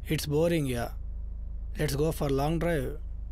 It's boring, yeah. Let's go for long drive.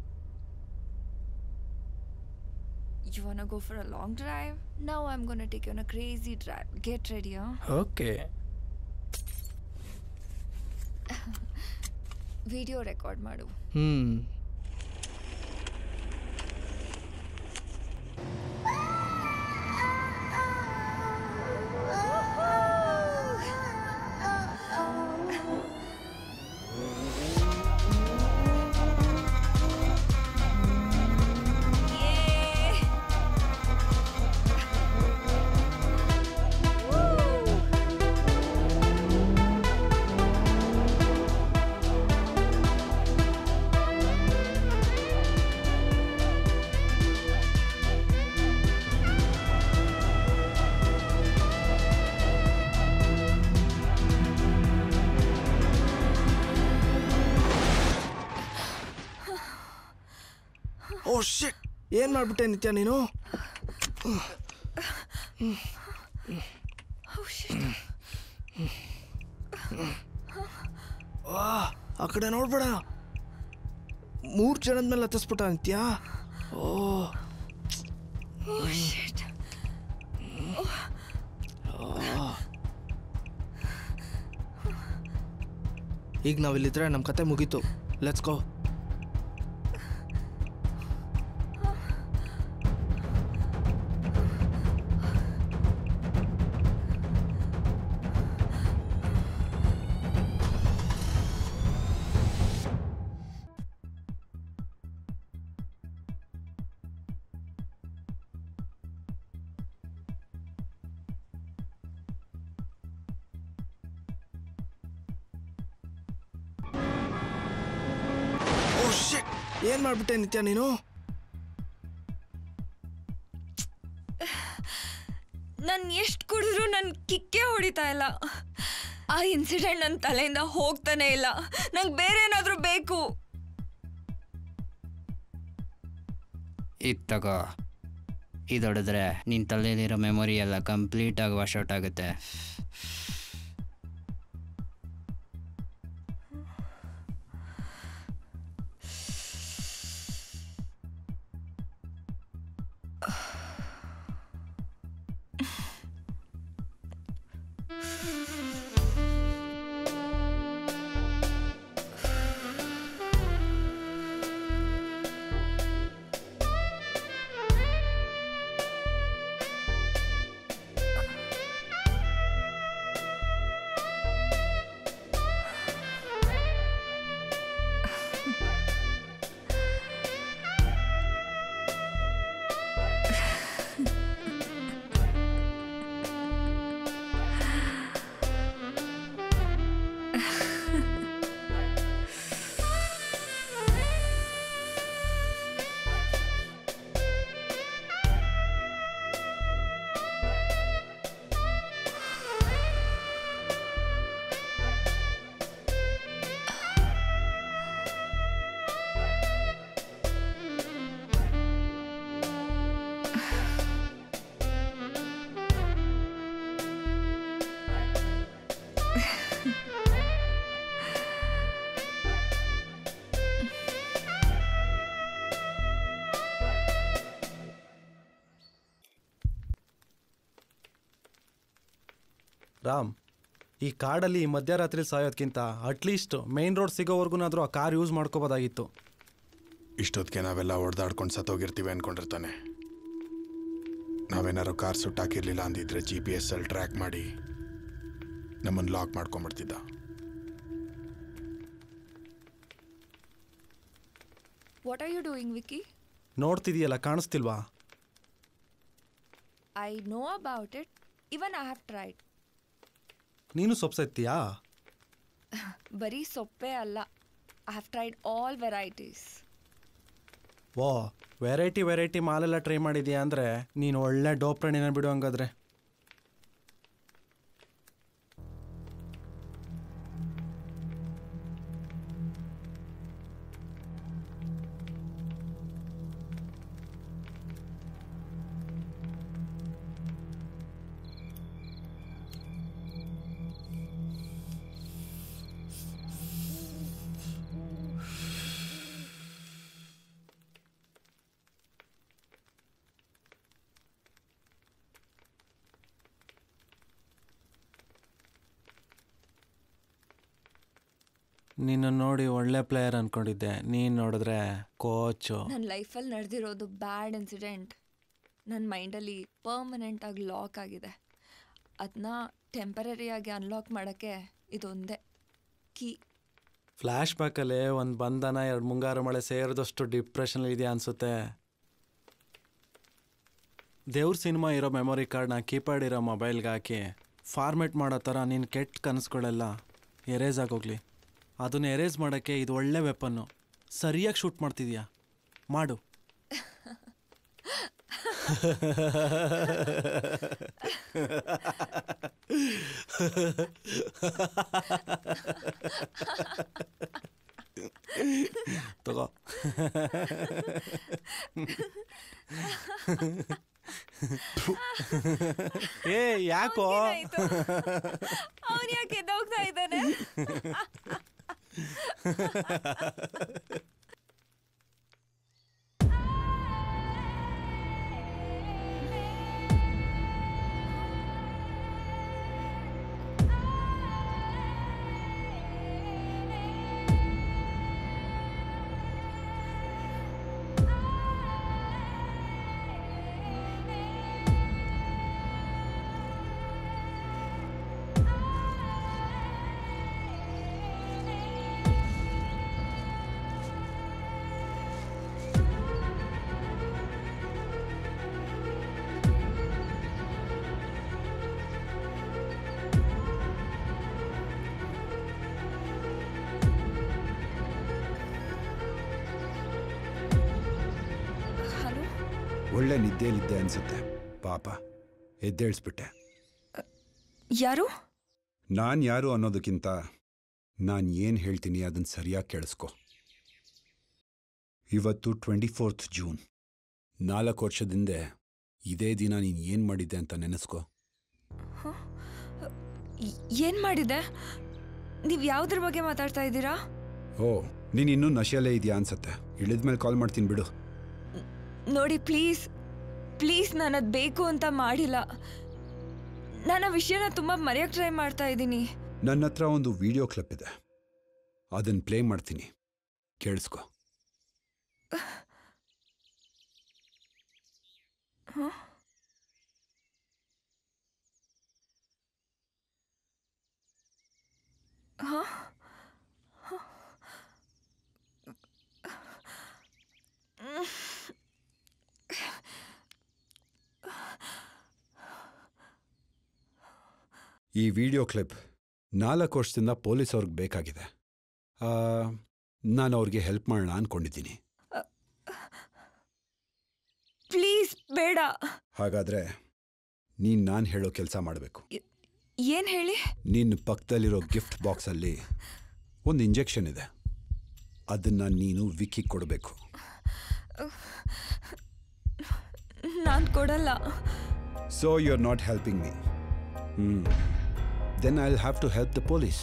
You wanna go for a long drive? Now I'm gonna take you on a crazy drive. Get ready, huh? Okay. Video record ಮಾಡು Hmm. Oh shit ಏನು ಮಾಡ್ಬಿಟ್ಟೆ ನಿತ್ಯ ನೀನು ವಾ ಆ ಕಡೆ ನೋಡ್ಬೇಡ ಮೂರು ಜನದ ಮೇಲೆ ಹತ್ತಿಸ್ಬಿಟ್ಟ ನಿತ್ಯ ಓ ಈಗ ನಾವಿಲ್ಲಿದ್ರೆ ನಮ್ಮ ಕತೆ ಮುಗೀತು ಲೆಟ್ಸ್ ಗೋ ಓ ಶಿಟ್ ಏನು ಮಾಡ್ಬಿಟ್ಟೆ ನಿತ್ಯ ನೀನು ನಾನು ಎಷ್ಟು ಕುಡಿದ್ರು ನನ್ನ ಕಿಕ್ಕೇ ಹೊಡಿತಾ ಇಲ್ಲ ಆ ಇನ್ಸಿಡೆಂಟ್ ನನ್ನ ತಲೆಯಿಂದ ಹೋಗ್ತಾನೆ ಇಲ್ಲ ನಂಗೆ ಬೇರೆ ಏನಾದರೂ ಬೇಕು ಇದು ತಗೋ ಇದು ಹೊಡೆದ್ರೆ ನಿನ್ನ ತಲೆಯಲ್ಲಿರೋ ಮೆಮೊರಿ ಎಲ್ಲ ಕಂಪ್ಲೀಟಾಗಿ ವಾಶ್ ಔಟ್ ಆಗುತ್ತೆ ರಾಮ್ ಈ ಕಾಡಲ್ಲಿ ಮಧ್ಯರಾತ್ರಿ ಸಾಯೋದ್ಕಿಂತ ಅಟ್ಲೀಸ್ಟ್ ಮೇನ್ ರೋಡ್ ಸಿಗೋವರೆಗೂನಾದರೂ ಆ ಕಾರ್ ಯೂಸ್ ಮಾಡ್ಕೋಬೋದಾಗಿತ್ತು ಇಷ್ಟೊತ್ತಿಗೆ ನಾವೆಲ್ಲ ಹೊಡೆದಾಡ್ಕೊಂಡು ಸತ್ತೋಗಿರ್ತೀವಿ ಅನ್ಕೊಂಡಿರ್ತಾನೆ ನಾವೇನಾರು ಕಾರ್ ಸುಟ್ಟಾಕಿರ್ಲಿಲ್ಲ ಅಂದಿದ್ರೆ ಜಿ ಪಿ ಎಸ್ ಅಲ್ಲಿ ಟ್ರ್ಯಾಕ್ ಮಾಡಿ ನಮ್ಮನ್ನು ಲಾಕ್ ಮಾಡ್ಕೊಂಬಿಡ್ತಿದ್ದ what are you doing Vicky ನೋಡ್ತಿದೀಯಲ್ಲ ಕಾಣಿಸ್ತಿಲ್ವಾ I know about it even I have tried ನೀನು ಸೊಪ್ಸೆತ್ತೀಯಾ ಬರೀ ಸೊಪ್ಪೆ ಅಲ್ಲ I have tried all varieties oh variety variety ಮಾಲೆಲ್ಲ ಟ್ರೈ ಮಾಡಿದ್ಯಾ ಅಂದರೆ ನೀನು ಒಳ್ಳೆ ಡೋಪ್ರಣಿನ ಬಿಡು ಹಂಗಾದ್ರೆ ನಿನ್ನ ನೋಡಿ ಒಳ್ಳೆ ಪ್ಲೇಯರ್ ಅನ್ಕೊಂಡಿದ್ದೆ ನೀನು ನೋಡಿದ್ರೆ ಕೋಚು ನನ್ನ ಲೈಫಲ್ಲಿ ನಡೆದಿರೋದು ಬ್ಯಾಡ್ ಇನ್ಸಿಡೆಂಟ್ ನನ್ನ ಮೈಂಡಲ್ಲಿ ಪರ್ಮನೆಂಟಾಗಿ ಲಾಕ್ ಆಗಿದೆ ಅದನ್ನ ಟೆಂಪರರಿಯಾಗಿ ಅನ್ಲಾಕ್ ಮಾಡೋಕ್ಕೆ ಇದೊಂದೇ ಕೀ ಫ್ಲ್ಯಾಶ್ ಬ್ಯಾಕಲ್ಲಿ ಒಂದು ಬಂಧನ ಎರಡು ಮುಂಗಾರು ಮಳೆ ಸೇರಿದಷ್ಟು ಡಿಪ್ರೆಷನ್ ಇದೆಯಾ ಅನಿಸುತ್ತೆ ದೇವ್ರ ಸಿನಿಮಾ ಇರೋ ಮೆಮೊರಿ ಕಾರ್ಡ್ನ ಕೀಪ್ಯಾಡ್ ಇರೋ ಮೊಬೈಲ್ಗೆ ಹಾಕಿ ಫಾರ್ಮೇಟ್ ಮಾಡೋ ಥರ ನೀನು ಕೆಟ್ಟ ಕನಸುಗಳೆಲ್ಲ ಎರೇಸ್ ಆಗೋಗ್ಲಿ ಅದನ್ನ ಎರೇಸ್ ಮಾಡೋಕ್ಕೆ ಇದು ಒಳ್ಳೆ ವೆಪನ್ನು ಸರಿಯಾಗಿ ಶೂಟ್ ಮಾಡ್ತಿದ್ಯಾ ಮಾಡು ತಗೋ ಏ ಯಾಕೋ ಅವನು ಯಾಕೆ ಎದ್ದೋಗ್ತಾ ಇದ್ದಾನೆ ಹಲೋ ಒಳ್ಳೆ ನಿದ್ದೆಯಲ್ಲಿದ್ದೆ ಅನ್ಸುತ್ತೆ ಪಾಪ ಎದ್ದೇಳಿಸ್ಬಿಟ್ಟೆ ಯಾರು ನಾನು ಯಾರು ಅನ್ನೋದಕ್ಕಿಂತ ನಾನು ಏನು ಹೇಳ್ತೀನಿ ಅದನ್ನು ಸರಿಯಾಗಿ ಕೇಳಿಸ್ಕೊ ಇವತ್ತು ಟ್ವೆಂಟಿ ಫೋರ್ತ್ ಜೂನ್ ನಾಲ್ಕು ವರ್ಷದಿಂದ ಇದೇ ದಿನ ನೀನು ಏನು ಮಾಡಿದ್ದೆ ಅಂತ ನೆನೆಸ್ಕೊ ಏನು ಮಾಡಿದೆ ನೀವು ಯಾವುದ್ರ ಬಗ್ಗೆ ಮಾತಾಡ್ತಾ ಇದ್ದೀರಾ ಓ ನೀನು ಇನ್ನೂ ನಶೆಯಲ್ಲೇ ಇದೆಯಾ ಅನ್ಸತ್ತೆ ಇಳಿದ್ಮೇಲೆ ಕಾಲ್ ಮಾಡ್ತೀನಿ ಬಿಡು ನೋಡಿ ಪ್ಲೀಸ್ ಪ್ಲೀಸ್ ನಾನು ಅದು ಬೇಕು ಅಂತ ಮಾಡಿಲ್ಲ ನಾನು ಆ ವಿಷಯನ ತುಂಬ ಮರೆಯೋಕ್ಕೆ ಟ್ರೈ ಮಾಡ್ತಾ ಇದ್ದೀನಿ ನನ್ನ ಹತ್ರ ಒಂದು ವಿಡಿಯೋ ಕ್ಲಿಪ್ ಇದೆ ಅದನ್ನು ಪ್ಲೇ ಮಾಡ್ತೀನಿ ಕೇಳಿಸ್ಕೊ ಈ ವಿಡಿಯೋ ಕ್ಲಿಪ್ ನಾಲ್ಕು ವರ್ಷದಿಂದ ಪೊಲೀಸ್ ಅವ್ರಿಗೆ ಬೇಕಾಗಿದೆ ಆ, ನಾನು ಅವ್ರಿಗೆ ಹೆಲ್ಪ್ ಮಾಡೋಣ ಅಂದ್ಕೊಂಡಿದ್ದೀನಿ ಪ್ಲೀಸ್ ಬೇಡ ಹಾಗಾದರೆ ನೀನು ನಾನು ಹೇಳೋ ಕೆಲಸ ಮಾಡಬೇಕು ಏನು ಹೇಳಿ ನಿನ್ನ ಪಕ್ಕದಲ್ಲಿರೋ ಗಿಫ್ಟ್ ಬಾಕ್ಸಲ್ಲಿ ಒಂದು ಇಂಜೆಕ್ಷನ್ ಇದೆ ಅದನ್ನು ನೀನು ವಿಕ್ಕಿ ಕೊಡಬೇಕು ನಾನು ಕೊಡಲ್ಲ so you are not helping me ಹ್ಞೂ then I will have to help the police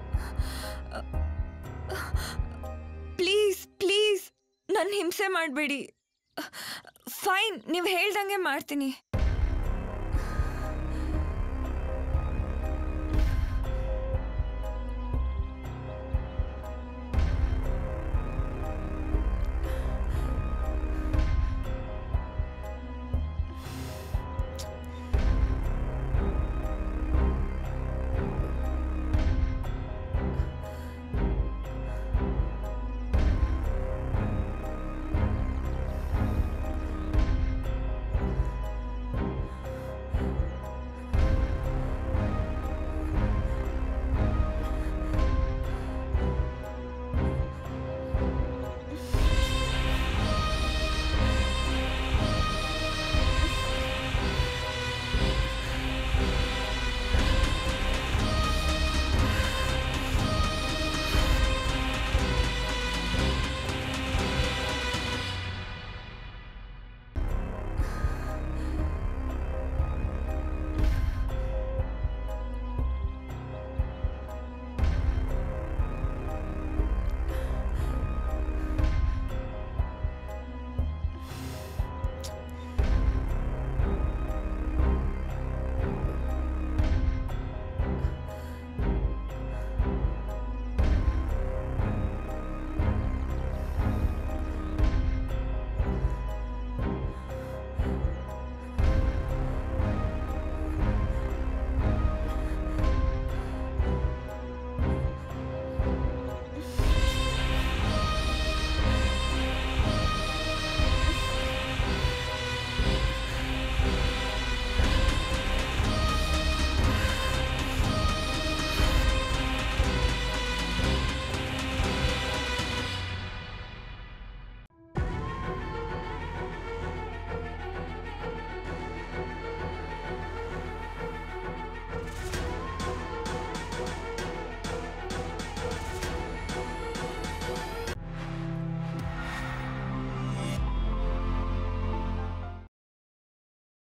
please please ನನ್ನ ಹಿಂಸೆ ಮಾಡಬೇಡಿ ಫೈನ್ ನೀವು ಹೇಳ್ದಂಗೆ ಮಾಡ್ತೀನಿ